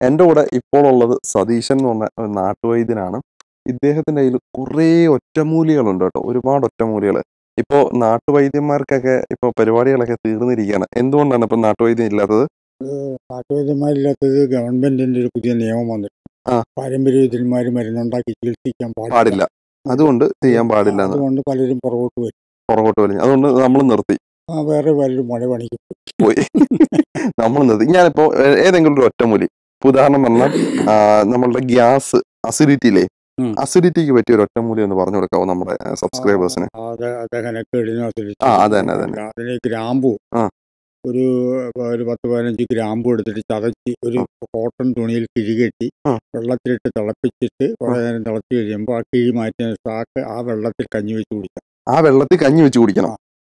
എൻ്റെ കൂടെ ഇപ്പോൾ ഉള്ളത് സതീശൻ എന്ന് പറഞ്ഞ ഒരു നാട്ടുവൈദ്യനാണ് ഇദ്ദേഹത്തിന്റെ കയ്യിൽ കുറേ ഒറ്റമൂലികളുണ്ട് കേട്ടോ ഒരുപാട് ഒറ്റമൂലികൾ ഇപ്പോൾ നാട്ടുവൈദ്യന്മാർക്കൊക്കെ ഇപ്പോൾ പരിപാടികളൊക്കെ തീർന്നിരിക്കുകയാണ് എന്തുകൊണ്ടാണ് ഇപ്പൊ നാട്ടുവൈദ്യം ഇല്ലാത്തത് നാട്ടുവൈദ്യന്മാരില്ലാത്തത് ഗവൺമെന്റിന്റെ ഒരു പുതിയ നിയമം വന്നിട്ടുണ്ട് ആ. പാരമ്പര്യ വൈദ്യന്മാർ മരുന്നുണ്ടാക്കി ചികിത്സിക്കാൻ പാടില്ല അതുകൊണ്ട് ചെയ്യാൻ പാടില്ല എന്ന് അതുകൊണ്ട് പലരും പുറകോട്ട് വരും പുറകോട്ട് വലിഞ്ഞു അതുകൊണ്ട് നമ്മൾ നിർത്തി ആ, വേറെ പലരും മഴ പണിക്കും പോയി നമ്മൾ നിർത്തി ഞാനിപ്പോ ഏ- ഏതെങ്കിലും ഒരു ഒറ്റമൂലി ഇപ്പൊ ഉദാഹരണം പറഞ്ഞാൽ ആ, നമ്മളുടെ ഗ്യാസ് അസിഡിറ്റിയിലെ ഉം. അസിഡിറ്റിക്ക് പറ്റിയ ഒരു ഒറ്റമൂലി എന്ന് പറഞ്ഞു കൊടുക്കാവോ നമ്മുടെ സബ്സ്ക്രൈബേഴ്സിന് അത് അതഹനക്കേടിനും ആ, അതന്നെ, അതന്നെ. അതിന് ഗ്രാമ്പു ആ. ഒരു ഒരു പത്ത് പതിനഞ്ച് ഗ്രാമ്പു എടുത്തിട്ട് ചതച്ച് ഒരു കോട്ടൺ തുണിയിൽ കിഴികെട്ടി ആ. വെള്ളത്തിലിട്ട് തിളപ്പിച്ചിട്ട് കുറെ നേരം തിളച്ച് കഴിയുമ്പോൾ ആ കിഴി മാറ്റിയ സാക്ക് ആ വെള്ളത്തിൽ കഞ്ഞി വെച്ച് കുടിക്കാം ആ വെള്ളത്തിൽ കഞ്ഞി വെച്ച് കുടിക്കണം